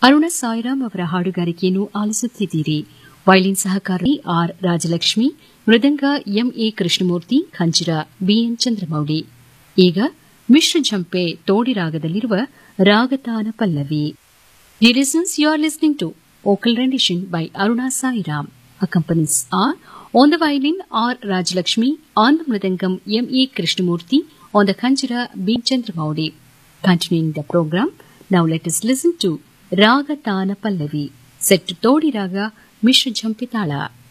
ಅರುಣ ಸಾಯಿರಾಮ್ ಅವರ ಹಾಡುಗಾರಿಕೆಯನ್ನು ಆಲಿಸುತ್ತಿದ್ದೀರಿ ವೈಲಿನ್ ಸಹಕಾರಿ ಆರ್ ರಾಜಲಕ್ಷ್ಮಿ ಮೃದಂಗ ಎಂಎ ಕೃಷ್ಣಮೂರ್ತಿ ಖಂಜಿರ ಬಿಎನ್ ಚಂದ್ರಮೌಳಿ ಈಗ ಮಿಶ್ರ ಝಂಪೆ ತೋಡಿ ರಾಗದಲ್ಲಿರುವ ರಾಗತಾನ ಪಲ್ಲವಿ listeners you are listening to vocal rendition by Aruna Sairam. Accompanies are on the violin R. Rajalakshmi, on the mridangam M. E. Krishnamurti, on the khanjira B. Chandramaudi. Continuing the program, now let us listen to Raga Tana Pallavi, set to Todi Raga Mishra Jampitala.